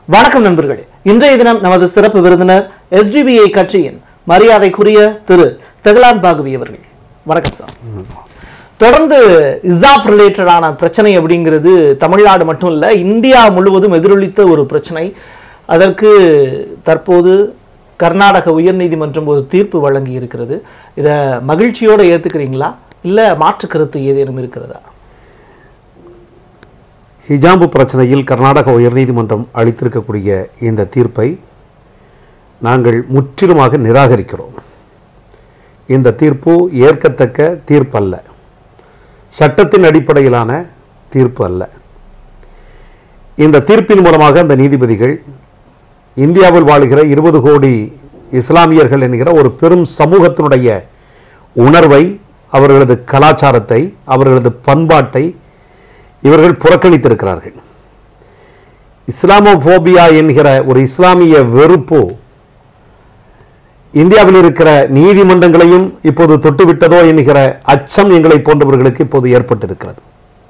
வணக்கம் நண்பர்களே இன்றைய தினம் நமது சிறப்பு விருந்தினர் எஸ்டிபிஐ கட்சியின் மரியாதைக்குரிய திரு தெகலான் பாகவி அவர்கள் வணக்கம் சார் தொடர்ந்து இசாப் ரிலேட்டடான பிரச்சனை அப்படிங்கிறது தமிழ்நாடு மட்டும் இல்ல இந்தியா முழுவதும் எதிரொலித்த ஒரு பிரச்சனை அதற்கு தற்போது கர்நாடக உயர்நீதிமன்றம் ஒரு தீர்ப்பு வழங்கி இருக்கிறது இதை மகிழ்ச்சியோட ஏத்துக்கிறீங்களா இல்ல மாற்று கருத்து ஏதேனும் இருக்கிறதா ஹிஜாபு பிரச்சனையில் கர்நாடக உயர்நீதிமன்றம் அளித்திருக்கக்கூடிய இந்த தீர்ப்பை நாங்கள் முற்றிலுமாக நிராகரிக்கிறோம் இந்த தீர்ப்பு ஏற்கத்தக்க தீர்ப்பு அல்ல சட்டத்தின் அடிப்படையிலான தீர்ப்பு அல்ல இந்த தீர்ப்பின் மூலமாக அந்த நீதிபதிகள் இந்தியாவில் வாழுகிற இருபது கோடி இஸ்லாமியர்கள் என்கிற ஒரு பெரும் சமூகத்தினுடைய உணர்வை அவர்களது கலாச்சாரத்தை அவர்களது பண்பாட்டை இவர்கள் புறக்கணித்திருக்கிறார்கள் இஸ்லாமோபோபியா என்கிற ஒரு இஸ்லாமிய வெறுப்பு இந்தியாவில் இருக்கிற நீதிமன்றங்களையும் இப்போது தொட்டுவிட்டதோ என்கிற அச்சம் எங்களை போன்றவர்களுக்கு இப்போது ஏற்பட்டிருக்கிறது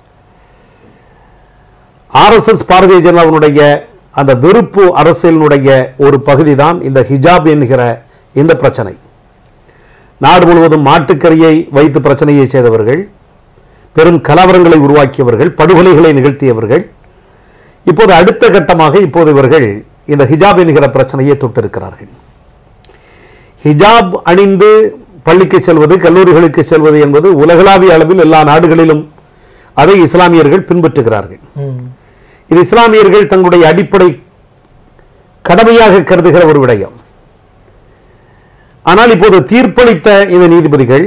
ஆர்எஸ்எஸ் பாரதிய ஜனதாவினுடைய அந்த வெறுப்பு அரசியலினுடைய ஒரு பகுதி தான் இந்த ஹிஜாப் என்கிற இந்த பிரச்சனை நாடு முழுவதும் மாட்டுக்கறியை வைத்து பிரச்சனையை செய்தவர்கள் பெரும் கலவரங்களை உருவாக்கியவர்கள் படுகொலைகளை நிகழ்த்தியவர்கள் இப்போது அடுத்த கட்டமாக இப்போது இவர்கள் இந்த ஹிஜாப் என்கிற பிரச்சனையை தொட்டிருக்கிறார்கள் ஹிஜாப் அணிந்து பள்ளிக்கு செல்வது கல்லூரிகளுக்கு செல்வது என்பது உலகளாவிய அளவில் எல்லா நாடுகளிலும் அதை இஸ்லாமியர்கள் பின்பற்றுகிறார்கள் இது இஸ்லாமியர்கள் தங்களுடைய அடிப்படை கடமையாக கருதுகிற ஒரு விடயம் ஆனால் இப்போது தீர்ப்பளித்த இந்த நீதிபதிகள்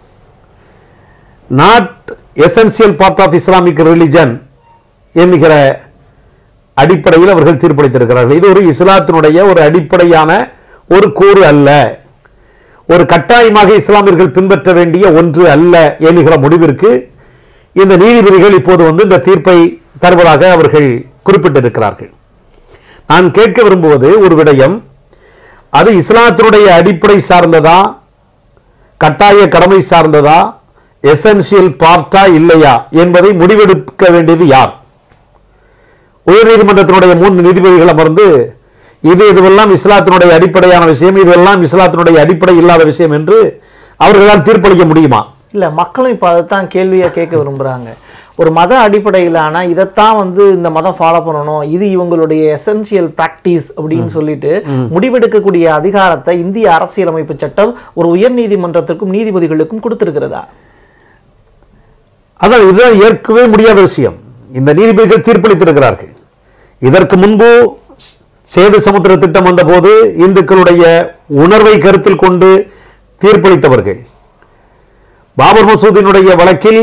not essential part of Islamic religion என்கிற அடிப்படையில் அவர்கள் தீர்ப்பளித்திருக்கிறார்கள் இது ஒரு இஸ்லாத்தினுடைய ஒரு அடிப்படையான ஒரு கூறு அல்ல ஒரு கட்டாயமாக இஸ்லாமியர்கள் பின்பற்ற வேண்டிய ஒன்று அல்ல என்கிற முடிவிற்கு இந்த நீதிபதிகள் இப்போது வந்து இந்த தீர்ப்பை தருவதாக அவர்கள் குறிப்பிட்டிருக்கிறார்கள் நான் கேட்க விரும்புவது ஒரு விடயம் அது இஸ்லாத்தினுடைய அடிப்படை சார்ந்ததா கட்டாய கடமை சார்ந்ததா எசென்சியல் பார்ட்டா இல்லையா என்பதை முடிவெடுக்க வேண்டியது யார் உயர்நீதிமன்றத்தினுடைய மூன்று நீதிபதிகள் அமர்ந்து இது இதுவெல்லாம் இஸ்லாத்தினுடைய அடிப்படையான விஷயம் இதெல்லாம் இஸ்லாத்தினுடைய அடிப்படை இல்லாத விஷயம் என்று அவர்களால் தீர்ப்பளிக்க முடியுமா இல்ல மக்களும் இப்ப அதைத்தான் கேள்வியா கேட்க விரும்புறாங்க ஒரு மத அடிப்படையிலான இதைத்தான் வந்து இந்த மதம் ஃபாலோ பண்ணணும் இது இவங்களுடைய எசென்சியல் பிராக்டிஸ் அப்படின்னு சொல்லிட்டு முடிவெடுக்கக்கூடிய அதிகாரத்தை இந்திய அரசியலமைப்பு சட்டம் ஒரு உயர்நீதிமன்றத்திற்கும் நீதிபதிகளுக்கும் கொடுத்திருக்கிறதா அதான் இதுதான் ஏற்கவே முடியாத விஷயம் இந்த நீதிபதிகள் தீர்ப்பளித்திருக்கிறார்கள் இதற்கு முன்பு சேது சமுத்திர திட்டம் வந்தபோது இந்துக்களுடைய உணர்வை கருத்தில் கொண்டு தீர்ப்பளித்தவர்கள் பாபர் மசூதியினுடைய வழக்கில்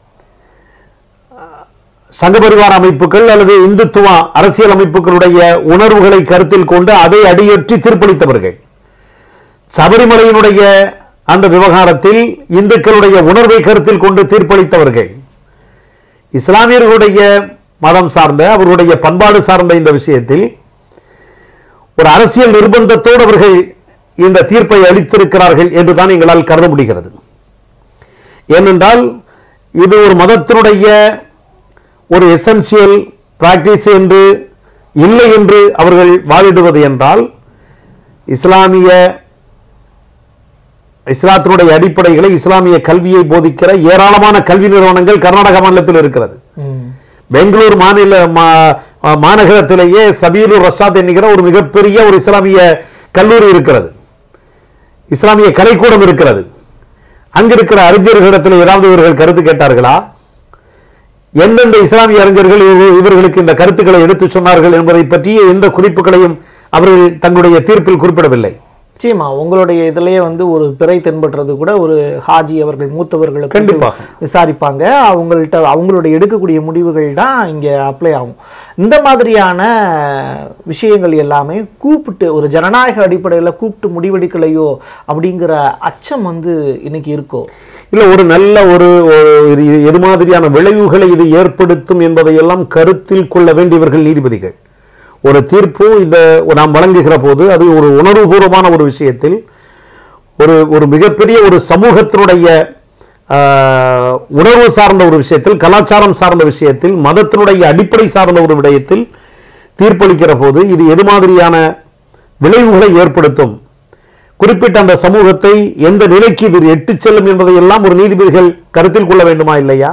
சங்கபரிவார அமைப்புகள் அல்லது இந்துத்துவ அரசியல் அமைப்புகளுடைய உணர்வுகளை கருத்தில் கொண்டு அதை அடியொற்றி தீர்ப்பளித்தவர்கள் சபரிமலையினுடைய அந்த விவகாரத்தில் இந்துக்களுடைய உணர்வை கருத்தில் கொண்டு தீர்ப்பளித்தவர்கள் இஸ்லாமியர்களுடைய மதம் சார்ந்த அவர்களுடைய பண்பாடு சார்ந்த இந்த விஷயத்தில் ஒரு அரசியல் நிர்பந்தத்தோடு அவர்கள் இந்த தீர்ப்பை அளித்திருக்கிறார்கள் என்றுதான் எங்களால் கருத முடிகிறது ஏனென்றால் இது ஒரு மதத்தினுடைய ஒரு எசென்சியல் பிராக்டிஸ் என்று இல்லை என்று அவர்கள் வாதிடுவது என்றால் இஸ்லாமிய இஸ்லாத்தினுடைய அடிப்படைகளை இஸ்லாமிய கல்வியை போதிக்கிற ஏராளமான கல்வி நிறுவனங்கள் கர்நாடக மாநிலத்தில் இருக்கிறது பெங்களூர் மாநில மா- மாநகரத்திலேயே சபீருர் ரஷாத் என்கிற ஒரு மிகப்பெரிய ஒரு இஸ்லாமிய கல்லூரி இருக்கிறது இஸ்லாமிய கலைக்கூடம் இருக்கிறது அங்கிருக்கிற அறிஞர்களிடத்தில் ஏதாவது இவர்கள் கருத்து கேட்டார்களா எந்தெந்த இஸ்லாமிய அறிஞர்கள் இவ- இவர்களுக்கு இந்த கருத்துக்களை எடுத்துச் சொன்னார்கள் என்பதை பற்றிய எந்த குறிப்புகளையும் அவர்கள் தங்களுடைய தீர்ப்பில் குறிப்பிடவில்லை நிச்சயமா உங்களுடைய இதுலயே வந்து ஒரு பிறை தென்படுறது கூட ஒரு ஹாஜி அவர்கள் மூத்தவர்களுக்கு வந்து கண்டிப்பாக. விசாரிப்பாங்க அவங்கள்ட்ட அவங்களுடைய எடுக்கக்கூடிய முடிவுகள் தான் இங்க அப்ளை ஆகும் இந்த மாதிரியான விஷயங்கள் எல்லாமே கூப்பிட்டு ஒரு ஜனநாயக அடிப்படையில் கூப்பிட்டு முடிவெடுக்கலையோ அப்படிங்கிற அச்சம் வந்து இன்னைக்கு இருக்கோ இல்ல ஒரு நல்ல ஒரு ஒரு இது எது மாதிரியான விளைவுகளை இது ஏற்படுத்தும் என்பதையெல்லாம் கருத்தில் கொள்ள வேண்டியவர்கள் நீதிபதிகள் ஒரு தீர்ப்பு இந்த நாம் வழங்குகிற போது அது ஒரு உணர்வுபூர்வமான ஒரு விஷயத்தில் ஒரு ஒரு மிகப்பெரிய ஒரு சமூகத்தினுடைய ஆஹ், உணர்வு சார்ந்த ஒரு விஷயத்தில் கலாச்சாரம் சார்ந்த விஷயத்தில் மதத்தினுடைய அடிப்படை சார்ந்த ஒரு விடயத்தில் தீர்ப்பளிக்கிற போது இது எது மாதிரியான விளைவுகளை ஏற்படுத்தும் குறிப்பிட்ட அந்த சமூகத்தை எந்த நிலைக்கு இது எட்டு செல்லும் என்பதை எல்லாம் ஒரு நீதிபதிகள் கருத்தில் கொள்ள வேண்டுமா இல்லையா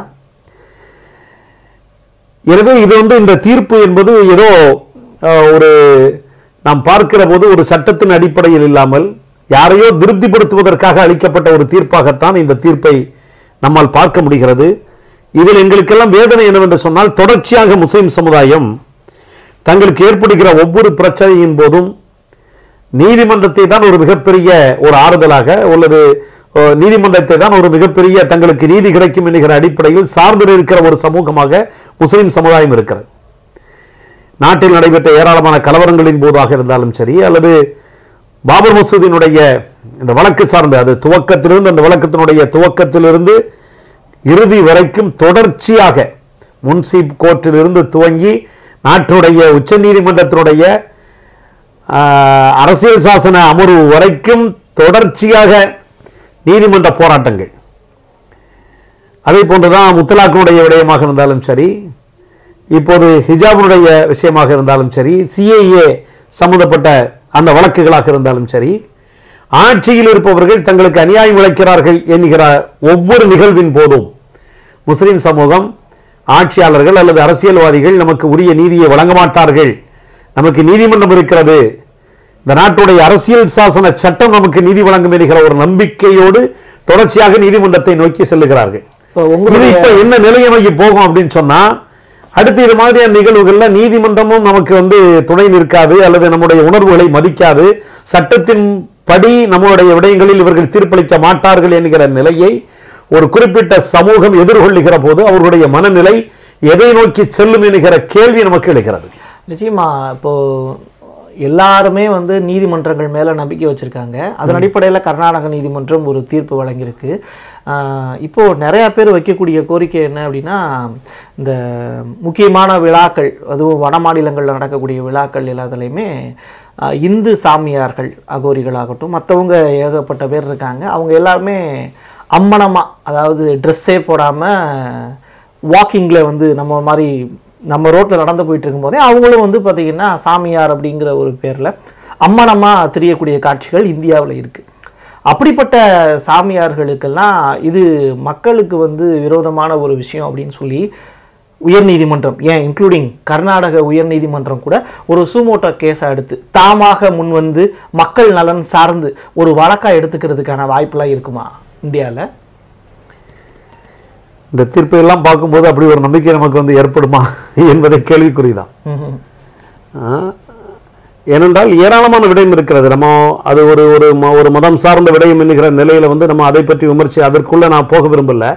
எனவே இது வந்து இந்த தீர்ப்பு என்பது ஏதோ அஹ், ஒரு நாம் பார்க்கிற போது ஒரு சட்டத்தின் அடிப்படையில் இல்லாமல் யாரையோ திருப்திப்படுத்துவதற்காக அளிக்கப்பட்ட ஒரு தீர்ப்பாகத்தான் இந்த தீர்ப்பை நம்மால் பார்க்க முடிகிறது இதில் எங்களுக்கெல்லாம் வேதனை என்னவென்று சொன்னால் தொடர்ச்சியாக முஸ்லிம் சமுதாயம் தங்களுக்கு ஏற்படுகிற ஒவ்வொரு பிரச்சனையின் போதும் நீதிமன்றத்தை தான் ஒரு மிகப்பெரிய ஒரு ஆறுதலாக அல்லது அஹ், நீதிமன்றத்தை தான் ஒரு மிகப்பெரிய தங்களுக்கு நீதி கிடைக்கும் என்கிற அடிப்படையில் சார்ந்து இருக்கிற ஒரு சமூகமாக முஸ்லிம் சமுதாயம் இருக்கிறது நாட்டில் நடைபெற்ற ஏராளமான கலவரங்களின் போதாக இருந்தாலும் சரி அல்லது பாபர் மசூதியினுடைய இந்த வழக்கு சார்ந்த அது துவக்கத்திலிருந்து அந்த வழக்கத்தினுடைய துவக்கத்திலிருந்து இறுதி வரைக்கும் தொடர்ச்சியாக முன்சீப் கோர்ட்டிலிருந்து துவங்கி நாட்டுடைய உச்சநீதிமன்றத்தினுடைய ஆஹ், அரசியல் சாசன அமர்வு வரைக்கும் தொடர்ச்சியாக நீதிமன்ற போராட்டங்கள் அதே போன்றுதான் முத்தலாக்கினுடைய விடயமாக இருந்தாலும் சரி இப்போது ஹிஜாபினுடைய விஷயமாக இருந்தாலும் சரி சிஏஏ சம்பந்தப்பட்ட அந்த வழக்குகளாக இருந்தாலும் சரி ஆட்சியில் இருப்பவர்கள் தங்களுக்கு அநியாயம் இழைக்கிறார்கள் என்கிற ஒவ்வொரு நிகழ்வின் போதும் முஸ்லிம் சமூகம் ஆட்சியாளர்கள் அல்லது அரசியல்வாதிகள் நமக்கு உரிய நீதியை வழங்க மாட்டார்கள் நமக்கு நீதிமன்றம் இருக்கிறது இந்த நாட்டுடைய அரசியல் சாசன சட்டம் நமக்கு நீதி வழங்கும் என்கிற ஒரு நம்பிக்கையோடு தொடர்ச்சியாக நீதிமன்றத்தை நோக்கி செல்லுகிறார்கள் இப்போ இது உங்களுடைய இப்ப என்ன நிலையை நோக்கி போகும் அப்படின்னு சொன்னா அடுத்து இது மாதிரியான நிகழ்வுகள்ல நீதிமன்றமும் நமக்கு வந்து துணை நிற்காது அல்லது நம்முடைய உணர்வுகளை மதிக்காது சட்டத்தின் படி நம்மளுடைய விடயங்களில் இவர்கள் தீர்ப்பளிக்க மாட்டார்கள் என்கிற நிலையை ஒரு குறிப்பிட்ட சமூகம் எதிர்கொள்ளுகிற போது அவர்களுடைய மனநிலை எதை நோக்கி செல்லும் என்கிற கேள்வி நமக்கு எழுகிறது நிச்சயமா இப்போ எல்லாருமே வந்து நீதிமன்றங்கள் மேல நம்பிக்கை வச்சிருக்காங்க அதன் அடிப்படையில் கர்நாடக நீதிமன்றம் ஒரு தீர்ப்பு வழங்கியிருக்கு ஆஹ் இப்போ நிறைய பேர் வைக்கக்கூடிய கோரிக்கை என்ன அப்படின்னா இந்த முக்கியமான விழாக்கள் அதுவும் வட மாநிலங்களில் நடக்கக்கூடிய விழாக்கள் எல்லாத்துலேயுமே ஆஹ் இந்து சாமியார்கள் அகோரிகளாகட்டும் மற்றவங்க ஏகப்பட்ட பேர் இருக்காங்க அவங்க எல்லாருமே அம்மனமா அதாவது ட்ரெஸ்ஸே போடாமல் வாக்கிங்கில் வந்து நம்ம மாதிரி நம்ம ரோட்டில் நடந்து போயிட்டு இருக்கும்போதே அவங்களும் வந்து பார்த்திங்கன்னா சாமியார் அப்படிங்கிற ஒரு பேரில் அம்மனமாக தெரியக்கூடிய காட்சிகள் இந்தியாவில் இருக்குது அப்படிப்பட்ட சாமியார்களுக்கெல்லாம் இது மக்களுக்கு வந்து விரோதமான ஒரு விஷயம் அப்படின்னு சொல்லி உயர்நீதிமன்றம் ஏன் இன்க்ளூடிங் கர்நாடக உயர்நீதிமன்றம் கூட ஒரு சூமோட்டோ கேஸை எடுத்து தாமாக முன் வந்து மக்கள் நலன் சார்ந்து ஒரு வழக்கா எடுத்துக்கிறதுக்கான வாய்ப்பெல்லாம் இருக்குமா இந்தியாவில் இந்த தீர்ப்பை எல்லாம் பார்க்கும்போது அப்படி ஒரு நம்பிக்கை நமக்கு வந்து ஏற்படுமா என்பதை கேள்விக்குறிதான் ஆஹ், ஏனென்றால் ஏராளமான விடயம் இருக்கிறது நம்ம அது ஒரு ஒரு ம- ஒரு மதம் சார்ந்த விடயம் என்கிற நிலையில வந்து நம்ம அதை பற்றி விமர்சி அதற்குள்ள நான் போக விரும்பல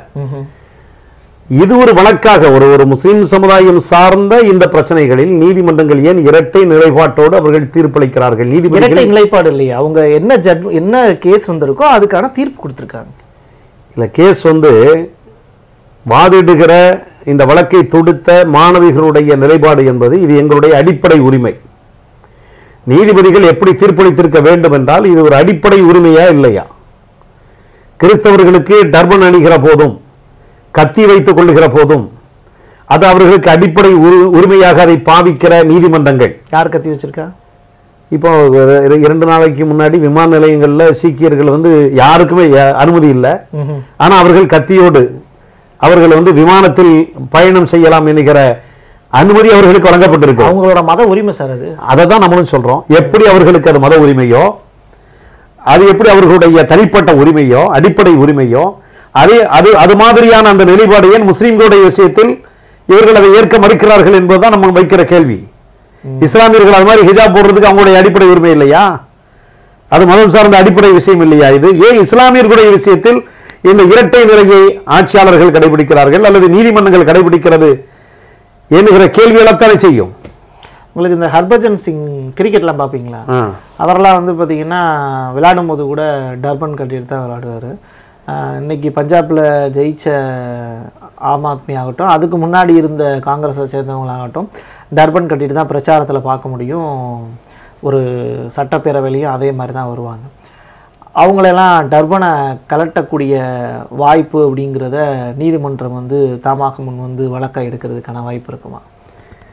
இது ஒரு வழக்காக ஒரு ஒரு முஸ்லிம் சமுதாயம் சார்ந்த இந்த பிரச்சனைகளில் நீதிமன்றங்கள் ஏன் இரட்டை நிலைப்பாட்டோடு அவர்கள் தீர்ப்பளிக்கிறார்கள் இரட்டை நீதிபதிகள் நிலைப்பாடு இல்லையா அவங்க என்ன ஜட் என்ன கேஸ் வந்திருக்கோ அதுக்கான தீர்ப்பு கொடுத்துருக்காங்க இல்ல கேஸ் வந்து வாதிடுகிற இந்த வழக்கை தொடுத்த மாணவிகளுடைய நிலைப்பாடு என்பது இது எங்களுடைய அடிப்படை உரிமை நீதிபதிகள் எப்படி தீர்ப்பளித்திருக்க வேண்டும் என்றால் இது ஒரு அடிப்படை உரிமையா இல்லையா கிறிஸ்தவர்களுக்கு டர்பன் அணிகிற போதும் கத்தி வைத்துக் கொள்ளுகிற போதும் அது அவர்களுக்கு அடிப்படை உரி- உரிமையாக அதை பாவிக்கிற நீதிமன்றங்கள் யார் கத்தி வச்சிருக்கா இப்போ ஒரு இர- இரண்டு நாளைக்கு முன்னாடி விமான நிலையங்கள்ல சீக்கியர்கள் வந்து யாருக்குமே அ- அனுமதி இல்லை ஆனா அவர்கள் கத்தியோடு அவர்கள் வந்து விமானத்தில் பயணம் செய்யலாம் என்கிற அனுமதி அவர்களுக்கு வழங்கப்பட்டிருக்கு அவங்களோட மத உரிமை சார் அது அதை தான் நம்மளும் சொல்றோம் எப்படி அவர்களுக்கு அது மத உரிமையோ அது எப்படி அவர்களுடைய தனிப்பட்ட உரிமையோ அடிப்படை உரிமையோ அதே அது அது மாதிரியான அந்த நிலைப்பாடு ஏன் முஸ்லிம்களுடைய விஷயத்தில் இவர்கள் அதை ஏற்க மறுக்கிறார்கள் என்பதுதான் நம்ம வைக்கிற கேள்வி இஸ்லாமியர்கள் அது மாதிரி ஹிஜாப் போடுறதுக்கு அவங்களுடைய அடிப்படை உரிமை இல்லையா அது மதம் சார்ந்த அடிப்படை விஷயம் இல்லையா இது ஏன் இஸ்லாமியர்களுடைய விஷயத்தில் இந்த இரட்டை நிலையை ஆட்சியாளர்கள் கடைபிடிக்கிறார்கள் அல்லது நீதிமன்றங்கள் கடைபிடிக்கிறது என்கிற கேள்வி எழத்தானே செய்யும் உங்களுக்கு இந்த ஹர்பஜன் சிங் கிரிக்கெட்லாம் பார்ப்பீங்களா ஆ. அவரெல்லாம் வந்து பார்த்தீங்கன்னா விளையாடும் போது கூட டர்பன் கட்டிட்டு தான் விளையாடுவார் இன்னைக்கு பஞ்சாப்ல ஜெயிச்ச ஆம் ஆத்மி ஆகட்டும் அதுக்கு முன்னாடி இருந்த காங்கிரஸை சேர்ந்தவங்களாகட்டும் டர்பன் கட்டிட்டு தான் பிரச்சாரத்தில் பார்க்க முடியும் ஒரு சட்டப்பேரவையிலையும் அதே மாதிரி தான் வருவாங்க அவங்களெல்லாம் டர்பனை கலட்டக்கூடிய வாய்ப்பு அப்படிங்கிறத நீதிமன்றம் வந்து தாமாக முன் வந்து வழக்கை எடுக்கிறதுக்கான வாய்ப்பு இருக்குமா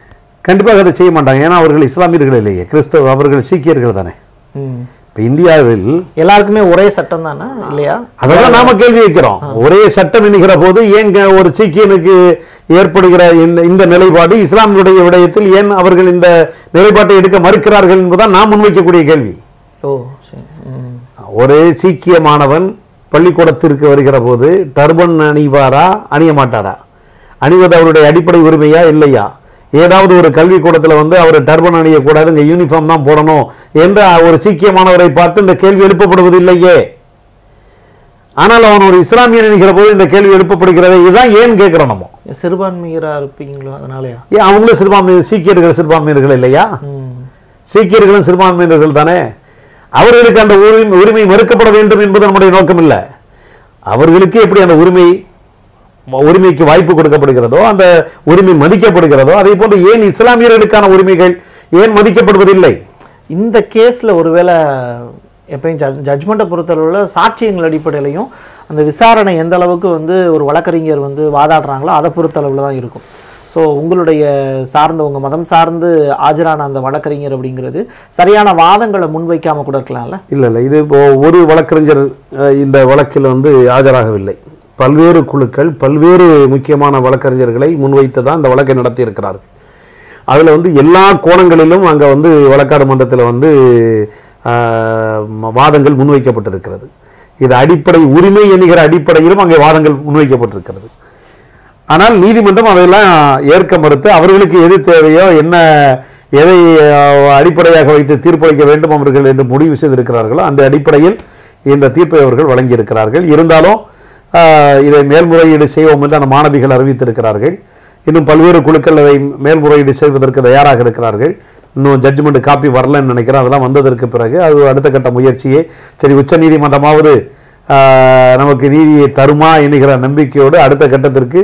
கண்டிப்பாக அதை செய்ய மாட்டாங்க ஏன்னா அவர்கள் இஸ்லாமியர்கள் இல்லையே கிறிஸ்தவ அவர்கள் சீக்கியர்கள் தானே ம். இப்போ இந்தியாவில் எல்லாருக்குமே ஒரே சட்டம் தானே இல்லையா அதான் நாம கேள்வி வைக்கிறோம் ஒரே சட்டம் என்கிற போது ஏன் க- ஒரு சீக்கியனுக்கு ஏற்படுகிற இந்த இந்த நிலைப்பாடு இஸ்லாமியுடைய விடயத்தில் ஏன் அவர்கள் இந்த நிலைப்பாட்டை எடுக்க மறுக்கிறார்கள் என்பதுதான் நாம் முன்வைக்கக்கூடிய கேள்வி ஓ சரி ம். ஒரே சீக்கிய மாணவன் பள்ளிக்கூடத்திற்கு வருகிற போது டர்பன் அணிவாரா அணிய மாட்டாரா அணிவது அவருடைய அடிப்படை உரிமையா இல்லையா ஏதாவது ஒரு கல்வி கூடத்தில் வந்து அவர் டர்பன் அணியக்கூடாது இங்கே யூனிஃபார்ம் தான் போடணும் என்ற ஒரு சீக்கிய மாணவரை பார்த்து இந்த கேள்வி எழுப்பப்படுவது இல்லையே ஆனால் அவன் ஒரு இஸ்லாமியன் நினைக்கிற போது இந்த கேள்வி எழுப்பப்படுகிறது இதுதான் ஏன் கேட்கிறோம் நம்ம சிறுபான்மையரா இருப்பீங்களோ அதனாலயா ஏன் அவங்களும் சிறுபான்மையர் சீக்கியர்கள் சிறுபான்மையர்கள் இல்லையா ம். சீக்கியர்களும் சிறுபான்மையினர்கள் தானே அவர்களுக்கு அந்த உரிமை உரிமை மறுக்கப்பட வேண்டும் என்பது நம்முடைய நோக்கம் இல்லை அவர்களுக்கு எப்படி அந்த உரிமை உரிமைக்கு வாய்ப்பு கொடுக்கப்படுகிறதோ அந்த உரிமை மதிக்கப்படுகிறதோ அதே போன்று ஏன் இஸ்லாமியர்களுக்கான உரிமைகள் ஏன் மதிக்கப்படுவதில்லை இந்த கேஸ்ல ஒருவேளை எப்பயும் ஜட்ஜ்மெண்ட்டை பொறுத்தளவில் சாட்சியங்கள் அடிப்படையிலையும் அந்த விசாரணை எந்த அளவுக்கு வந்து ஒரு வழக்கறிஞர் வந்து வாதாடுறாங்களோ அதை பொறுத்தளவில் தான் இருக்கும் ஸோ உங்களுடைய சார்ந்த உங்க மதம் சார்ந்து ஆஜரான அந்த வழக்கறிஞர் அப்படிங்கிறது சரியான வாதங்களை முன்வைக்காம கூட இருக்கலாம்ல இல்லை இல்லை இது இப்போ ஒரு வழக்கறிஞர் அஹ், இந்த வழக்கில் வந்து ஆஜராகவில்லை பல்வேறு குழுக்கள் பல்வேறு முக்கியமான வழக்கறிஞர்களை முன்வைத்து தான் இந்த வழக்கை நடத்தி இருக்கிறார்கள் அதில் வந்து எல்லா கோணங்களிலும் அங்கே வந்து வழக்காடு மன்றத்தில் வந்து ஆஹ், ம- வாதங்கள் முன்வைக்கப்பட்டிருக்கிறது இது அடிப்படை உரிமை என்கிற அடிப்படையிலும் அங்கே வாதங்கள் முன்வைக்கப்பட்டிருக்கிறது ஆனால் நீதிமன்றம் அதையெல்லாம் ஏற்க மறுத்து அவர்களுக்கு எது தேவையோ என்ன எதை அஹ், அடிப்படையாக வைத்து தீர்ப்பளிக்க வேண்டும் அவர்கள் என்று முடிவு செய்திருக்கிறார்களோ அந்த அடிப்படையில் இந்த தீர்ப்பை அவர்கள் வழங்கியிருக்கிறார்கள் இருந்தாலும் ஆஹ், இதை மேல்முறையீடு செய்வோம் என்று அந்த மாணவிகள் அறிவித்திருக்கிறார்கள் இன்னும் பல்வேறு குழுக்கள் அதை மேல்முறையீடு செய்வதற்கு தயாராக இருக்கிறார்கள் இன்னும் ஜட்ஜ்மெண்ட் காப்பி வரலன்னு நினைக்கிறேன் அதெல்லாம் வந்ததற்கு பிறகு அது அடுத்த கட்ட முயற்சியே சரி உச்ச நீதிமன்றமாவது ஆஹ், நமக்கு நீதியை தருமா என்கிற நம்பிக்கையோடு அடுத்த கட்டத்திற்கு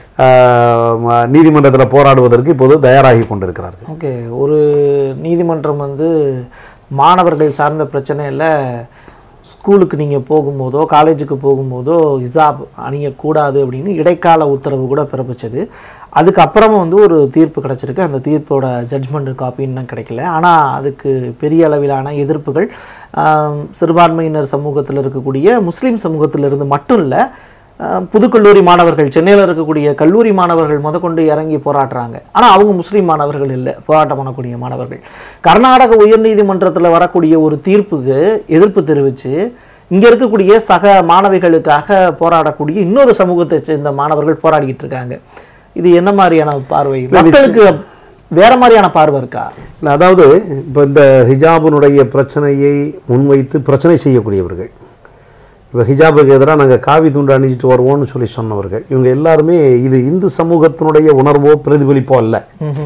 நீதிமன்றத்தில் போராடுவதற்கு இப்போது தயாராகி கொண்டிருக்கிறார்கள் ஓகே ஒரு நீதிமன்றம் வந்து மாணவர்கள் சார்ந்த பிரச்சனையில் ஸ்கூலுக்கு நீங்கள் போகும்போதோ காலேஜுக்கு போகும்போதோ ஹிசாப் அணியக்கூடாது அப்படின்னு இடைக்கால உத்தரவு கூட பிறப்பிச்சது அதுக்கப்புறமா வந்து ஒரு தீர்ப்பு கிடச்சிருக்கு அந்த தீர்ப்போட ஜட்ஜ்மெண்ட் காப்பி இன்னும் கிடைக்கல ஆனால் அதுக்கு பெரிய அளவிலான எதிர்ப்புகள் ஆம், சிறுபான்மையினர் சமூகத்தில் இருக்கக்கூடிய முஸ்லீம் சமூகத்தில் இருந்து மட்டும் இல்லை அஹ் புதுக்கல்லூரி மாணவர்கள் சென்னையில் இருக்கக்கூடிய கல்லூரி மாணவர்கள் முதற்கொண்டு இறங்கி போராடுறாங்க ஆனால் அவங்க முஸ்லீம் மாணவர்கள் இல்லை போராட்டம் பண்ணக்கூடிய மாணவர்கள் கர்நாடக உயர்நீதிமன்றத்தில் வரக்கூடிய ஒரு தீர்ப்புக்கு எதிர்ப்பு தெரிவித்து இங்கே இருக்கக்கூடிய சக மாணவிகளுக்காக போராடக்கூடிய இன்னொரு சமூகத்தை சேர்ந்த மாணவர்கள் போராடிக்கிட்டு இருக்காங்க இது என்ன மாதிரியான பார்வை மக்களுக்கு வேற மாதிரியான பார்வை இருக்கா இல்ல, அதாவது இப்போ இந்த ஹிஜாபினுடைய பிரச்சனையை முன்வைத்து பிரச்சனை செய்யக்கூடியவர்கள் இப்போ ஹிஜாபுக்கு எதிராக நாங்கள் காவி துண்டு அணிஞ்சிட்டு வருவோம்னு சொல்லி சொன்னவர்கள் இவங்க எல்லாருமே இது இந்து சமூகத்தினுடைய உணர்வோ பிரதிபலிப்போ அல்ல ம்ஹும்.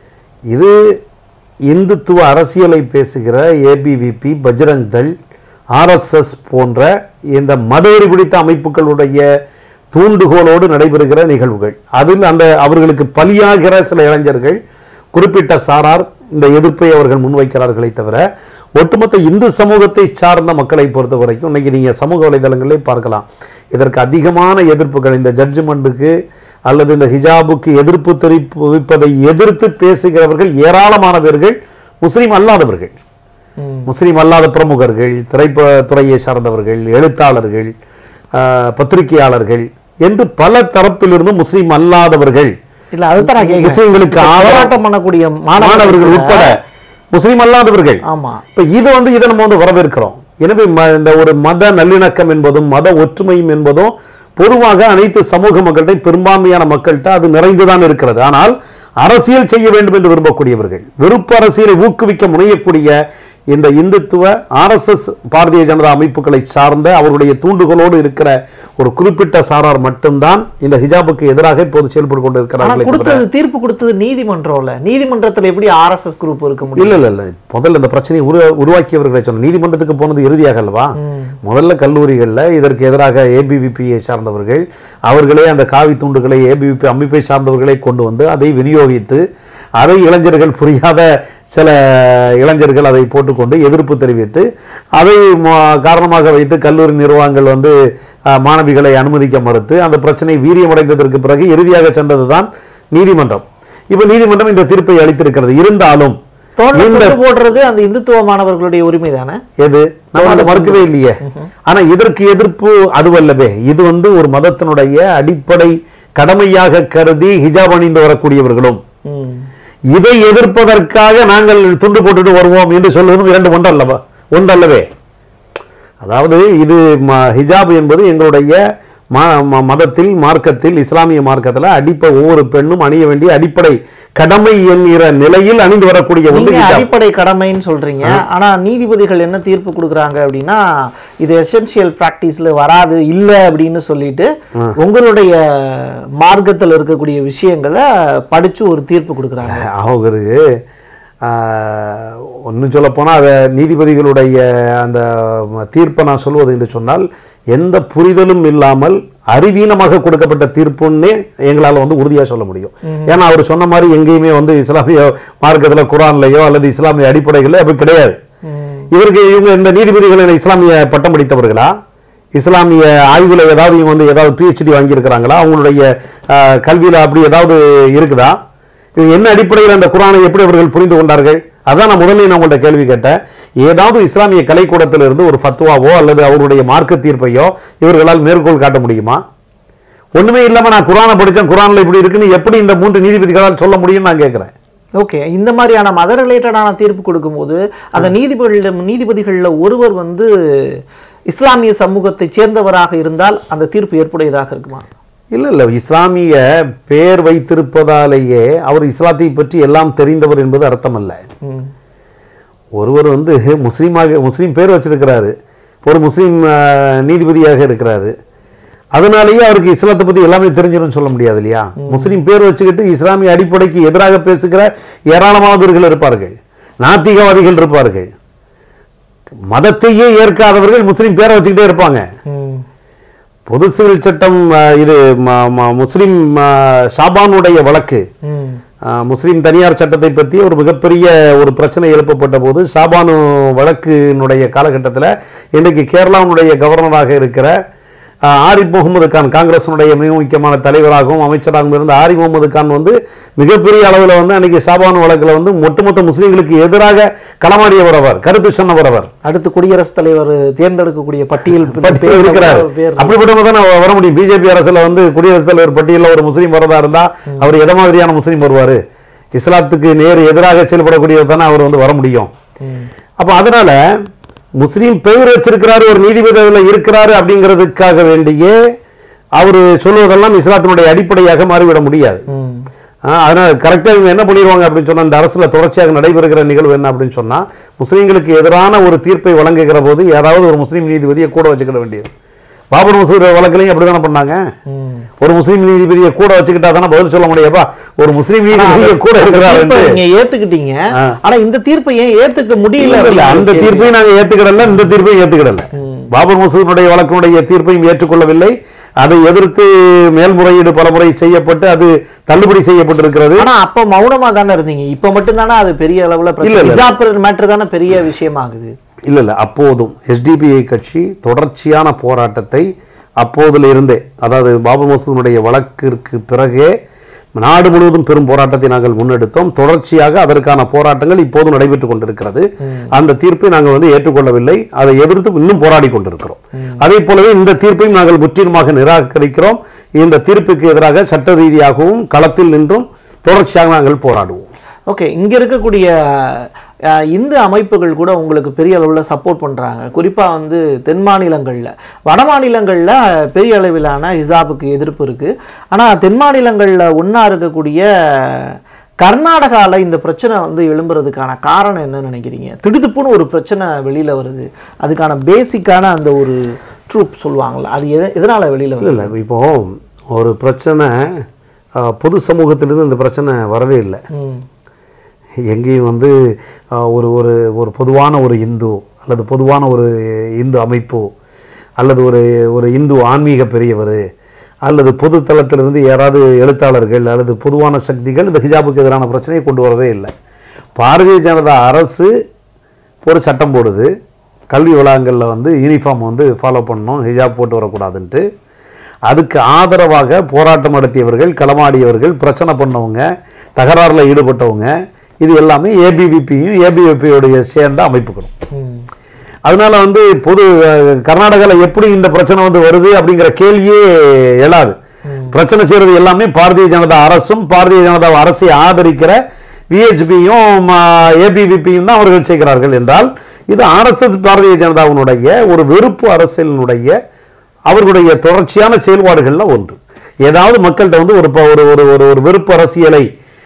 இது இந்துத்துவ அரசியலை பேசுகிற ஏபிவிபி பஜ்ரங் தள் ஆர்எஸ்எஸ் போன்ற இந்த மதவெறி பிடித்த அமைப்புகளுடைய தூண்டுகோலோடு நடைபெறுகிற நிகழ்வுகள் அதில் அந்த அவர்களுக்கு பலியாகிற சில இளைஞர்கள் குறிப்பிட்ட சாரார் இந்த எதிர்ப்பை அவர்கள் முன்வைக்கிறார்களே தவிர ஒட்டுமொத்த இந்து சமூகத்தை சார்ந்த மக்களை பொறுத்த வரைக்கும் இன்னைக்கு நீங்க சமூக வலைதளங்களிலே பார்க்கலாம் இதற்கு அதிகமான எதிர்ப்புகள் இந்த ஜட்ஜ்மெண்ட்டுக்கு அல்லது இந்த ஹிஜாபுக்கு எதிர்ப்பு தெரிவிப்பதை எதிர்த்து பேசுகிறவர்கள் ஏராளமான பேர்கள் முஸ்லீம் அல்லாதவர்கள் ம். முஸ்லீம் அல்லாத பிரமுகர்கள் திரைப்படத்துறையை சார்ந்தவர்கள் எழுத்தாளர்கள் ஆஹ், பத்திரிகையாளர்கள் என்று பல தரப்பிலிருந்து முஸ்லீம் அல்லாதவர்கள் இல்ல அதுதான் நான் கேட்கிறேன் முஸ்லிம்களுக்கு இப்ப ஆதரவு- போராட்டம் பண்ணக்கூடிய மாணவர்கள் உட்பட முஸ்லீம் அல்லாதவர்கள் ஆமா இப்ப இது வந்து இதை நம்ம வந்து வரவேற்கிறோம் எனவே ம- இந்த ஒரு மத நல்லிணக்கம் என்பதும் மத ஒற்றுமையும் என்பதும் பொதுவாக அனைத்து சமூக மக்கள்கிட்ட பெரும்பான்மையான மக்கள்கிட்ட அது நிறைந்துதான் இருக்கிறது ஆனால் அரசியல் செய்ய வேண்டும் என்று விரும்பக்கூடியவர்கள் விருப்ப அரசியலை ஊக்குவிக்க முனையக்கூடிய இந்த இந்துத்துவ ஆர்எஸ்எஸ் பாரதிய ஜனதா அமைப்புகளை சார்ந்த அவருடைய தூண்டுகோலோடு இருக்கிற ஒரு குறிப்பிட்ட சாரார் மட்டும்தான் இந்த ஹிஜாபுக்கு எதிராக இப்போது செயல்பட்டு ஆனா கொண்டிருக்கிறார்கள் கொடுத்தது தீர்ப்பு கொடுத்தது நீதிமன்றம்ல நீதிமன்றத்துல எப்படி ஆர்எஸ்எஸ் குரூப் இருக்க முடியும் இல்ல இல்ல இல்ல முதல்ல இந்த பிரச்சனையை உரு உருவாக்கியவர்களை சொன்ன நீதிமன்றத்துக்கு போனது இறுதியாக அல்லவா முதல்ல கல்லூரிகள்ல இதற்கு எதிராக ஏபிவிபியை சார்ந்தவர்கள் அவர்களே அந்த காவி துண்டுகளை ஏபிவிபி அமைப்பை சார்ந்தவர்களை கொண்டு வந்து அதை விநியோகித்து அதை இளைஞர்கள் புரியாத சில இளைஞர்கள் அதை போட்டுக்கொண்டு எதிர்ப்பு தெரிவித்து அதை ம- காரணமாக வைத்து கல்லூரி நிர்வாகங்கள் வந்து அஹ், மாணவிகளை அனுமதிக்க மறுத்து அந்த பிரச்சனை வீரியமடைந்ததற்கு பிறகு இறுதியாக சென்றதுதான் நீதிமன்றம் இப்ப நீதிமன்றம் இந்த தீர்ப்பை அளித்திருக்கிறது இருந்தாலும் தோல்ல இந்த தொட்டு போடுறது அந்த இந்துத்துவமானவர்களுடைய உரிமை தானே எது நம்ம அதை மறுக்கவே இல்லையே ஆனா இதற்கு எதிர்ப்பு அதுவல்லவே இது வந்து ஒரு மதத்தினுடைய அடிப்படை கடமையாக கருதி ஹிஜாப் அணிந்து வரக்கூடியவர்களும் ம். இதை எதிர்ப்பதற்காக நாங்கள் துண்டு போட்டுட்டு வருவோம் என்று சொல்வதும் இரண்டு ஒன்றல்லவா ஒன்றல்லவே அதாவது இது ம- ஹிஜாப் என்பது எங்களுடைய ம- ம- மதத்தில் மார்க்கத்தில் இஸ்லாமிய மார்க்கத்தில் அடிப்படை ஒவ்வொரு பெண்ணும் அணிய வேண்டிய அடிப்படை கடமை என்கிற நிலையில் அணிந்து வரக்கூடிய ஒன்று நீங்க ஹிஜாப் அடிப்படை கடமைன்னு சொல்றீங்க ஆனா நீதிபதிகள் என்ன தீர்ப்பு கொடுக்குறாங்க அப்படின்னா இது எசென்சியல் பிராக்டிஸ்ல வராது இல்ல அப்படின்னு சொல்லிட்டு உங்களுடைய மார்க்கத்துல இருக்கக்கூடிய விஷயங்களை படிச்சு ஒரு தீர்ப்பு கொடுக்குறாங்க அவருக்கு ஒன்றும் சொல்லப்போனால் அதை நீதிபதிகளுடைய அந்த தீர்ப்பை நான் சொல்வது என்று சொன்னால் எந்த புரிதலும் இல்லாமல் அறிவீனமாக கொடுக்கப்பட்ட தீர்ப்புன்னே எங்களால் வந்து உறுதியாக சொல்ல முடியும் ஏன்னா அவர் சொன்ன மாதிரி எங்கேயுமே வந்து இஸ்லாமிய மார்க்கத்தில் குரான்லையோ அல்லது இஸ்லாமிய அடிப்படைகளோ அப்படி கிடையாது இவருக்கு இவங்க இந்த நீதிபதிகள் என்ன இஸ்லாமிய பட்டம் படித்தவர்களா இஸ்லாமிய ஆய்வுல ஏதாவது இவங்க வந்து ஏதாவது பிஹெச்டி வாங்கியிருக்கிறாங்களா அவங்களுடைய ஆஹ், கல்வியில அப்படி ஏதாவது இருக்குதா இது என்ன அடிப்படையில் அந்த குரானை எப்படி அவர்கள் புரிந்து கொண்டார்கள் அதான் நான் முதல்ல நான் உங்கள்ட்ட கேள்வி கேட்டேன் ஏதாவது இஸ்லாமிய கலைக்கூடத்திலிருந்து ஒரு ஃபத்வாவோ அல்லது அவருடைய மார்க்க தீர்ப்பையோ இவர்களால் மேற்கோள் காட்ட முடியுமா ஒண்ணுமே இல்லாம நான் குரானை படிச்சேன் குரான்ல இப்படி இருக்குன்னு எப்படி இந்த மூன்று நீதிபதிகளால் சொல்ல முடியும்னு நான் கேட்கிறேன் ஓகே இந்த மாதிரியான மத ரிலேட்டடான தீர்ப்பு கொடுக்கும்போது அந்த நீதிபதிகள் நீதிபதிகள்ல ஒருவர் வந்து இஸ்லாமிய சமூகத்தை சேர்ந்தவராக இருந்தால் அந்த தீர்ப்பு ஏற்புடையதாக இருக்குமா இல்ல இல்ல இஸ்லாமிய பெயர் வைத்திருப்பதாலேயே அவர் இஸ்லாத்தை பற்றி எல்லாம் தெரிந்தவர் என்பது அர்த்தம் அல்ல ம். ஒருவர் வந்து முஸ்லீமாக முஸ்லீம் பேர் வச்சிருக்கிறாரு ஒரு முஸ்லீம் ஆஹ், நீதிபதியாக இருக்கிறாரு அதனாலேயே அவருக்கு இஸ்லாத்தை பத்தி எல்லாமே தெரிஞ்சிடும் சொல்ல முடியாது இல்லையா முஸ்லீம் பேர் வச்சுக்கிட்டு இஸ்லாமிய அடிப்படைக்கு எதிராக பேசுகிற ஏராளமானவர்கள் இருப்பார்கள் நாத்திகவாதிகள் இருப்பார்கள் மதத்தையே ஏற்காதவர்கள் முஸ்லீம் பேரை வச்சுக்கிட்டே இருப்பாங்க ம். பொது சிவில் சட்டம் ஆஹ், இது ம- ம- முஸ்லிம் ஆஹ், ஷாபானுடைய வழக்கு ம். ஆஹ், முஸ்லிம் தனியார் சட்டத்தை பற்றி ஒரு மிகப்பெரிய ஒரு பிரச்சனை எழுப்பப்பட்ட போது ஷாபானு வழக்கினுடைய காலகட்டத்தில் இன்றைக்கு கேரளாவுடைய கவர்னராக இருக்கிற ஆஹ், ஆரிப் முகமது கான் காங்கிரசினுடைய மிக முக்கியமான தலைவராகவும் அமைச்சராகவும் இருந்த ஆரிப் முகமது கான் வந்து மிகப்பெரிய அளவில் வந்து அன்னைக்கு ஷாபானு வழக்கில் வந்து ஒட்டுமொத்த முஸ்லீம்களுக்கு எதிராக களமாடியவர் அவர் கருத்து சொன்னவர் அவர் அடுத்து குடியரசுத் தலைவர் தேர்ந்தெடுக்கக்கூடிய பட்டியல் பட்டியல் இருக்கிறார் பேர் அப்படிப்பட்டவங்க தான் வர முடியும் பிஜேபி அரசுல வந்து குடியரசுத் தலைவர் பட்டியலில் ஒரு முஸ்லீம் வரதா இருந்தா அவர் எதை மாதிரியான முஸ்லீம் வருவாரு இஸ்லாத்துக்கு நேர் எதிராக செயல்படக்கூடியவர் தானே அவர் வந்து வர முடியும் அப்ப அதனால முஸ்லீம் பெயர் வச்சிருக்கிறாரு ஒரு நீதிபதி அதுல இருக்கிறாரு அப்படிங்கிறதுக்காக வேண்டியே அவர் சொல்வதெல்லாம் இஸ்லாத்தினுடைய அடிப்படையாக மாறிவிட முடியாது ம். ஆ, அதனால கரெக்டாக இவங்க என்ன பண்ணிடுவாங்க அப்படின்னு சொன்னா இந்த அரசுல தொடர்ச்சியாக நடைபெறுகிற நிகழ்வு என்ன அப்படின்னு சொன்னா முஸ்லீம்களுக்கு எதிரான ஒரு தீர்ப்பை வழங்குகிற போது யாராவது ஒரு முஸ்லீம் நீதிபதியை கூட வச்சுக்கிட வேண்டியது பாபர் மசூர் வழக்குலையும் அப்படிதானே பண்ணாங்க ம். ஒரு முஸ்லீம் நீதிபதியை கூட வச்சுக்கிட்டா தானே பதில் சொல்ல முடியாப்பா ஒரு முஸ்லீம் நீதிபதியை கூட தீர்ப்பை இருக்கிறாரு நீங்க ஏத்துக்கிட்டீங்க ஆனா இந்த தீர்ப்பை ஏன் ஏத்துக்க இல்ல முடியல இல்ல அந்த தீர்ப்பையும் நாங்க ஏத்துக்கிடல இந்த தீர்ப்பையும் ஏத்துக்கிடல பாபர் மசூதனுடைய வழக்கினுடைய தீர்ப்பையும் ஏற்றுக்கொள்ளவில்லை அதை எதிர்த்து மேல்முறையீடு பலமுறை செய்யப்பட்டு அது தள்ளுபடி செய்யப்பட்டிருக்கிறது ஆனா அப்ப மௌனமா தானே இருந்தீங்க இப்ப மட்டும் தானே அது பெரிய அளவுல இல்ல, இல்ல. பிரச்சனை மேட்டர் தானே பெரிய விஷயமாகுது இல்ல இல்ல அப்போதும் எஸ்டிபிஐ கட்சி தொடர்ச்சியான போராட்டத்தை அப்போதுல இருந்தே அதாவது பாபர் மசூதனுடைய வழக்கிற்கு பிறகே நாடு முழுவதும் பெரும் போராட்டத்தை நாங்கள் முன்னெடுத்தோம் தொடர்ச்சியாக அதற்கான போராட்டங்கள் இப்போது நடைபெற்றுக் கொண்டிருக்கிறது அந்த தீர்ப்பை நாங்கள் வந்து ஏற்றுக்கொள்ளவில்லை அதை எதிர்த்து இன்னும் போராடி கொண்டிருக்கிறோம் அதே போலவே இந்த தீர்ப்பையும் நாங்கள் முற்றிலுமாக நிராகரிக்கிறோம் இந்த தீர்ப்புக்கு எதிராக சட்ட ரீதியாகவும் களத்தில் நின்றும் தொடர்ச்சியாக நாங்கள் போராடுவோம் ஓகே இங்க இருக்கக்கூடிய அஹ், இந்து அமைப்புகள் கூட உங்களுக்கு பெரிய அளவுல சப்போர்ட் பண்றாங்க குறிப்பா வந்து தென் மாநிலங்கள்ல வட மாநிலங்கள்ல பெரிய அளவிலான ஹிசாபுக்கு எதிர்ப்பு இருக்கு ஆனா தென் மாநிலங்கள்ல ஒண்ணா இருக்கக்கூடிய கர்நாடகால இந்த பிரச்சனை வந்து எழும்புறதுக்கான காரணம் என்னன்னு நினைக்கிறீங்க திடுதுப்புன்னு ஒரு பிரச்சனை வெளியில வருது அதுக்கான பேசிக்கான அந்த ஒரு ட்ரூப் சொல்லுவாங்கல்ல அது எத- எதனால வெளியில வருது இல்லை இல்லை இப்போ ஒரு பிரச்சனை அஹ், பொது சமூகத்திலிருந்து இந்த பிரச்சனை வரவே இல்லை ம். எங்கேயும் வந்து அஹ், ஒரு ஒரு ஒரு பொதுவான ஒரு இந்து அல்லது பொதுவான ஒரு இந்து அமைப்பு அல்லது ஒரு ஒரு இந்து ஆன்மீக பெரியவர் அல்லது பொது தளத்திலிருந்து யாராவது எழுத்தாளர்கள் அல்லது பொதுவான சக்திகள் இந்த ஹிஜாபுக்கு எதிரான பிரச்சனையை கொண்டு வரவே இல்லை பாரதிய ஜனதா அரசு ஒரு சட்டம் போடுது கல்வி வளாகங்களில் வந்து யூனிஃபார்ம் வந்து ஃபாலோ பண்ணணும் ஹிஜாப் போட்டு வரக்கூடாதுன்ட்டு அதுக்கு ஆதரவாக போராட்டம் நடத்தியவர்கள் களமாடியவர்கள் பிரச்சனை பண்ணவங்க தகராறுல ஈடுபட்டவங்க இது எல்லாமே ஏபிவிபியும் ஏபிவிபியோடைய சேர்ந்த அமைப்புகளும் ம். அதனால வந்து பொது அஹ், கர்நாடகால எப்படி இந்த பிரச்சனை வந்து வருது அப்படிங்கிற கேள்வியே எழாது பிரச்சனை செய்யறது எல்லாமே பாரதிய ஜனதா அரசும் பாரதிய ஜனதா அரசை ஆதரிக்கிற விஹெச்பியும் ஏபிவிபியும் தான் அவர்கள் செய்கிறார்கள் என்றால் இது ஆர்எஸ்எஸ் பாரதிய ஜனதாவினுடைய ஒரு வெறுப்பு அரசியலினுடைய அவர்களுடைய தொடர்ச்சியான செயல்பாடுகள்ல ஒன்று ஏதாவது மக்கள்கிட்ட வந்து ஒரு ப- ஒரு ஒரு ஒரு ஒரு வெறுப்பு அரசியலை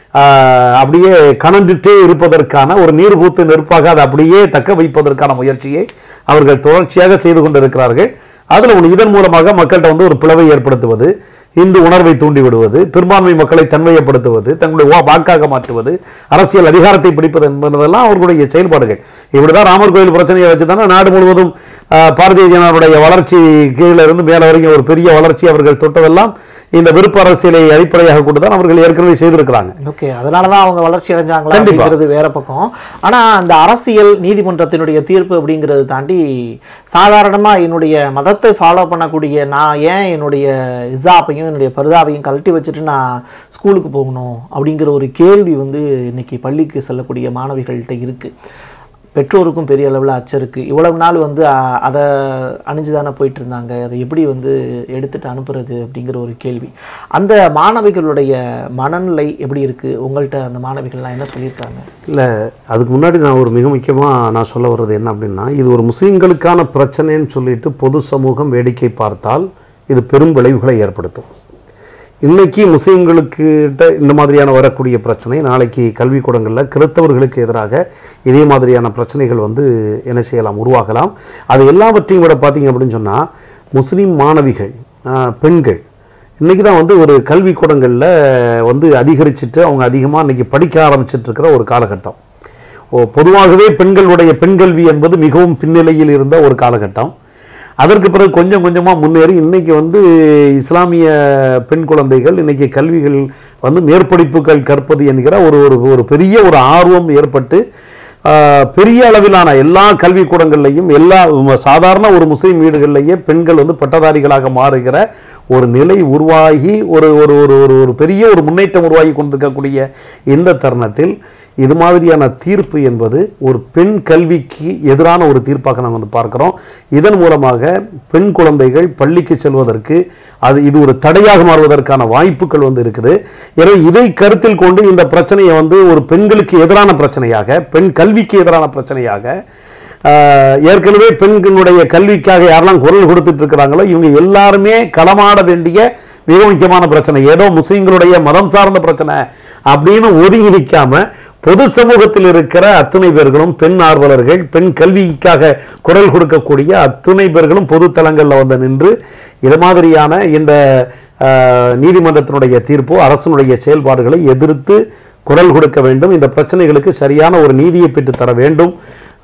ஆஹ், அப்படியே கணந்துட்டே இருப்பதற்கான ஒரு நீர்பூத்து நெருப்பாக அதை அப்படியே தக்க வைப்பதற்கான முயற்சியை அவர்கள் தொடர்ச்சியாக செய்து கொண்டிருக்கிறார்கள் அதுல ஒன்று இதன் மூலமாக மக்கள்கிட்ட வந்து ஒரு பிளவை ஏற்படுத்துவது இந்து உணர்வை தூண்டி விடுவது பெரும்பான்மை மக்களை தன்மையப்படுத்துவது தங்களுடைய வா- வாக்காக மாற்றுவது அரசியல் அதிகாரத்தை பிடிப்பது என்பதெல்லாம் அவர்களுடைய செயல்பாடுகள் இப்படிதான் ராமர் கோயில் பிரச்சனையை வச்சு தானே நாடு முழுவதும் ஆஹ், பாரதிய ஜனதாவுடைய வளர்ச்சி கீழே இருந்து மேல வரைக்கும் ஒரு பெரிய வளர்ச்சி அவர்கள் தொட்டதெல்லாம் இந்த விருப்ப அரசியலை அடிப்படையாக கொண்டு தான் அவர்கள் ஏற்கனவே செய்திருக்கிறாங்க ஓகே அதனாலதான் அவங்க வளர்ச்சி அடைஞ்சாங்களா கண்டிப்பா. அப்படிங்கிறது வேற பக்கம் ஆனா அந்த அரசியல் நீதிமன்றத்தினுடைய தீர்ப்பு அப்படிங்கிறது தாண்டி சாதாரணமா என்னுடைய மதத்தை ஃபாலோ பண்ணக்கூடிய நான் ஏன் என்னுடைய இசாப்பையும் என்னுடைய பருதாவையும் கழட்டி வச்சுட்டு நான் ஸ்கூலுக்கு போகணும் அப்படிங்கிற ஒரு கேள்வி வந்து இன்னைக்கு பள்ளிக்கு செல்லக்கூடிய மாணவிகள்கிட்ட இருக்கு பெற்றோருக்கும் பெரிய அளவில் அச்சம் இருக்கு இவ்வளவு நாள் வந்து அ- அதை அணிஞ்சு தானே போயிட்டு இருந்தாங்க அதை எப்படி வந்து எடுத்துட்டு அனுப்புறது அப்படிங்கிற ஒரு கேள்வி அந்த மாணவிகளுடைய மனநிலை எப்படி இருக்கு உங்கள்கிட்ட அந்த மாணவிகள்லாம் என்ன சொல்லியிருக்காங்க இல்லை அதுக்கு முன்னாடி நான் ஒரு மிக முக்கியமாக நான் சொல்ல வர்றது என்ன அப்படின்னா இது ஒரு முஸ்லீம்களுக்கான பிரச்சனைன்னு சொல்லிட்டு பொது சமூகம் வேடிக்கை பார்த்தால் இது பெரும் விளைவுகளை ஏற்படுத்தும் இன்னைக்கு முஸ்லீம்களுக்கிட்ட இந்த மாதிரியான வரக்கூடிய பிரச்சனை நாளைக்கு கல்விக்கூடங்களில் கிறித்தவர்களுக்கு எதிராக இதே மாதிரியான பிரச்சனைகள் வந்து என்ன செய்யலாம் உருவாகலாம் அது எல்லாவற்றையும் விட பார்த்தீங்க அப்படின்னு சொன்னால் முஸ்லீம் மாணவிகள் ஆஹ், பெண்கள் இன்னைக்கு தான் வந்து ஒரு கல்விக்கூடங்களில் வந்து அதிகரிச்சுட்டு அவங்க அதிகமாக இன்னைக்கு படிக்க ஆரம்பிச்சிட்டு இருக்கிற ஒரு காலகட்டம் ஓ பொதுவாகவே பெண்களுடைய பெண் கல்வி என்பது மிகவும் பின்னிலையில் இருந்த ஒரு காலகட்டம் அதற்கு பிறகு கொஞ்சம் கொஞ்சமாக முன்னேறி இன்னைக்கு வந்து இஸ்லாமிய பெண் குழந்தைகள் இன்னைக்கு கல்விகள் வந்து மேற்படிப்புகள் கற்பது என்கிற ஒரு ஒரு ஒரு பெரிய ஒரு ஆர்வம் ஏற்பட்டு ஆஹ், பெரிய அளவிலான எல்லா கல்விக்கூடங்கள்லையும் எல்லா ம- சாதாரண ஒரு முஸ்லீம் வீடுகள்லேயே பெண்கள் வந்து பட்டதாரிகளாக மாறுகிற ஒரு நிலை உருவாகி ஒரு ஒரு ஒரு ஒரு ஒரு பெரிய ஒரு முன்னேற்றம் உருவாகி கொண்டிருக்கக்கூடிய இந்த தருணத்தில் இது மாதிரியான தீர்ப்பு என்பது ஒரு பெண் கல்விக்கு எதிரான ஒரு தீர்ப்பாக நாம் வந்து பார்க்கிறோம் இதன் மூலமாக பெண் குழந்தைகள் பள்ளிக்கு செல்வதற்கு அது இது ஒரு தடையாக மாறுவதற்கான வாய்ப்புகள் வந்து இருக்குது எனவே இதை கருத்தில் கொண்டு இந்த பிரச்சனையை வந்து ஒரு பெண்களுக்கு எதிரான பிரச்சனையாக பெண் கல்விக்கு எதிரான பிரச்சனையாக ஆஹ், ஏற்கனவே பெண்களுடைய கல்விக்காக யாரெல்லாம் குரல் கொடுத்துட்டு இருக்கிறாங்களோ இவங்க எல்லாருமே களமாட வேண்டிய மிக முக்கியமான பிரச்சனை ஏதோ முஸ்லிம்களுடைய மதம் சார்ந்த பிரச்சனை அப்படின்னு ஒதுங்கி நிற்காம பொது சமூகத்தில் இருக்கிற அத்துணை பேர்களும் பெண் ஆர்வலர்கள் பெண் கல்விக்காக குரல் கொடுக்கக்கூடிய அத்துணை பேர்களும் பொது தளங்களில் வந்து நின்று இது மாதிரியான இந்த ஆஹ், நீதிமன்றத்தினுடைய தீர்ப்போ அரசனுடைய செயல்பாடுகளை எதிர்த்து குரல் கொடுக்க வேண்டும் இந்த பிரச்சனைகளுக்கு சரியான ஒரு நீதியை பெற்று தர வேண்டும்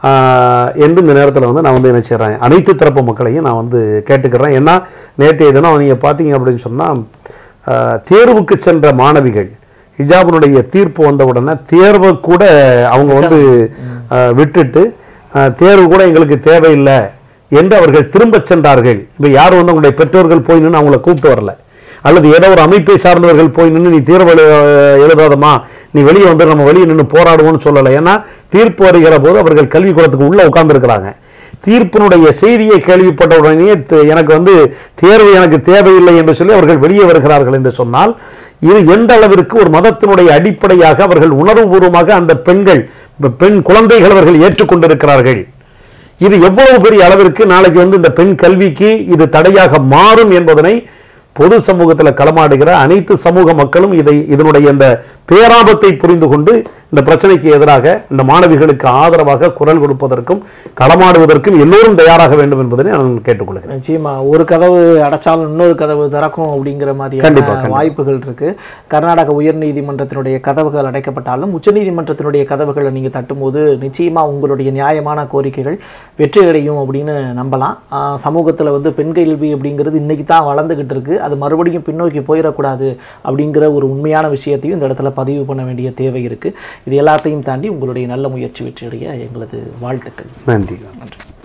ஆஹ், என்று இந்த நேரத்தில் வந்து நான் வந்து என்ன செய்கிறேன் அனைத்து தரப்பு மக்களையும் நான் வந்து கேட்டுக்கிறேன் ஏன்னா நேற்றைய தினம் நீங்கள் பார்த்தீங்க அப்படின்னு சொன்னால் தேர்வுக்கு சென்ற மாணவிகள் ஹிஜாபினுடைய தீர்ப்பு வந்த உடனே தேர்வை கூட அவங்க வந்து ஆஹ், விட்டுட்டு ஆஹ், தேர்வு கூட எங்களுக்கு தேவையில்லை என்று அவர்கள் திரும்பச் சென்றார்கள் இப்போ யாரும் வந்து அவங்களுடைய பெற்றோர்கள் போய் நின்று அவங்கள கூப்பிட்டு வரல அல்லது ஏதோ ஒரு அமைப்பை சார்ந்தவர்கள் போய் நின்று நீ தீர்வு எழு- எழுதாதம்மா நீ வெளியே வந்து நம்ம வெளியே நின்று போராடுவோம்னு சொல்லலை ஏன்னா தீர்ப்பு வருகிற போது அவர்கள் கல்விக்கூடத்துக்கு உள்ள உட்கார்ந்துருக்கிறாங்க தீர்ப்பினுடைய செய்தியை கேள்விப்பட்ட உடனே த- எனக்கு வந்து தேர்வு எனக்கு தேவையில்லை என்று சொல்லி அவர்கள் வெளியே வருகிறார்கள் என்று சொன்னால் இது எந்த அளவிற்கு ஒரு மதத்தினுடைய அடிப்படையாக அவர்கள் உணர்வுபூர்வமாக அந்த பெண்கள் பெ- பெண் குழந்தைகள் அவர்கள் ஏற்றுக்கொண்டிருக்கிறார்கள் இது எவ்வளவு பெரிய அளவிற்கு நாளைக்கு வந்து இந்த பெண் கல்விக்கு இது தடையாக மாறும் என்பதனை பொது சமூகத்தில் களமாடுகிற அனைத்து சமூக மக்களும் இதை இதனுடைய இந்த பேராபத்தை புரிந்து கொண்டு இந்த பிரச்சனைக்கு எதிராக இந்த மாணவிகளுக்கு ஆதரவாக குரல் கொடுப்பதற்கும் களமாடுவதற்கும் எல்லோரும் தயாராக வேண்டும் என்பதனை நான் கேட்டுக்கொள்கிறேன் நிச்சயமா ஒரு கதவு அடைச்சாலும் இன்னொரு கதவு திறக்கும் அப்படிங்கிற கண்டிப்பா, மாதிரியான கண்டிப்பா. வாய்ப்புகள் இருக்கு கர்நாடக உயர்நீதிமன்றத்தினுடைய கதவுகள் அடைக்கப்பட்டாலும் உச்சநீதிமன்றத்தினுடைய கதவுகளை நீங்க தட்டும்போது நிச்சயமா உங்களுடைய நியாயமான கோரிக்கைகள் வெற்றி அடையும் அப்படின்னு நம்பலாம் ஆஹ் சமூகத்துல வந்து பெண் கல்வி அப்படிங்கிறது இன்னைக்கு தான் வளர்ந்துகிட்டு இருக்கு அது மறுபடியும் பின்னோக்கி போயிடக்கூடாது அப்படிங்கிற ஒரு உண்மையான விஷயத்தையும் இந்த இடத்துல பதிவு பண்ண வேண்டிய தேவை இருக்கு இது எல்லாத்தையும் தாண்டி உங்களுடைய நல்ல முயற்சி வெற்றியடைய எங்களது வாழ்த்துக்கள் நன்றி நன்றி